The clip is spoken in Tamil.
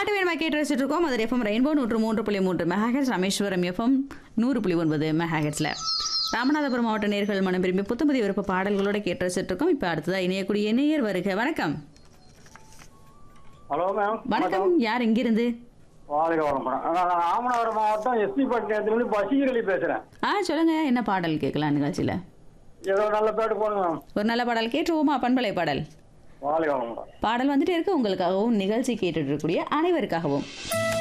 பாட்டு வேணுமா கேட்டு ரசிச்சுட்டு இருக்கோம் அது எஃப்எம் ரெயின்போ நூற்று மூன்று புள்ளி மூன்று மெகாஹெட்ஸ் ராமேஸ்வரம் எஃப்எம் நூறு புள்ளி ஒன்பது மெகாஹெட்ஸில் ராமநாதபுரம் மாவட்ட நேர்கள் மனம் விரும்பி புத்தமதி விருப்ப பாடல்களோட கேட்டு ரசிச்சுட்டு இருக்கோம் இப்போ அடுத்ததாக இணையக்கூடிய இணையர் வருக வணக்கம் ஹலோ மேம் வணக்கம் யார் எங்கிருந்து வாழ்க வணக்கம் நான் ராமநாதபுரம் மாவட்டம் எஸ்பி பட்டினத்துலேருந்து பசிகிரலி பேசுகிறேன் ஆ சொல்லுங்க என்ன பாடல் கேட்கலாம் நிகழ்ச்சியில் ஏதோ நல்ல பேட்டு போடுங்க மேம் ஒரு நல்ல பாடல் கேட்டுருவோமா பண்பலை பாடல் வாழ்க வணக்கம் பாடல் வந்துட்டே இருக்கு உங்களுக்காகவும் நிகழ்ச்சி கேட்டுட்டு இருக்கக்கூடிய அனைவருக்காகவும்